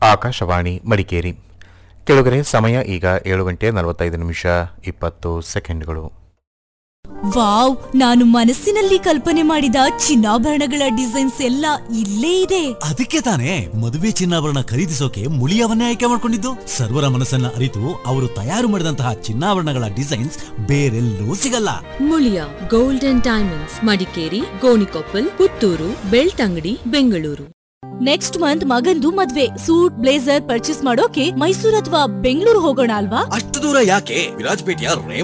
ಆಕಾಶವಾಣಿ ಮಡಿಕೇರಿ ಕೆಳಗರೆ ಸಮಯ ಈಗ ಏಳು ಗಂಟೆ ನಲವತ್ತೈದು ನಿಮಿಷ ಇಪ್ಪತ್ತು ಸೆಕೆಂಡ್ಗಳು ವಾವ್ ನಾನು ಮನಸ್ಸಿನಲ್ಲಿ ಕಲ್ಪನೆ ಮಾಡಿದ ಚಿನ್ನಾಭರಣಗಳ ಡಿಸೈನ್ಸ್ ಎಲ್ಲ ಇಲ್ಲೇ ಇದೆ ಅದಕ್ಕೆ ತಾನೇ ಮದುವೆ ಚಿನ್ನಾಭರಣ ಖರೀದಿಸೋಕೆ ಮುಳಿಯವನ್ನೇ ಆಯ್ಕೆ ಮಾಡ್ಕೊಂಡಿದ್ದು ಸರ್ವರ ಮನಸ್ಸನ್ನ ಅರಿತು ಅವರು ತಯಾರು ಮಾಡಿದಂತಹ ಚಿನ್ನಾಭರಣಗಳ ಡಿಸೈನ್ಸ್ ಬೇರೆಲ್ಲೂ ಸಿಗಲ್ಲ Muliya gold and diamonds Madikeri Gonikoppal Puttur Belthangady Bengaluru next month ಮಗಂದು ಮದ್ವೆ ಸೂಟ್ ಬ್ಲೇಸರ್ ಪರ್ಚೇಸ್ ಮಾಡೋಕೆ ಮೈಸೂರ್ ಅಥವಾ ಬೆಂಗಳೂರು ಹೋಗೋಣ ಅಲ್ವಾ ಅಷ್ಟು ದೂರ ಯಾಕೆ ವಿರಾಜಪೇಟೆಯ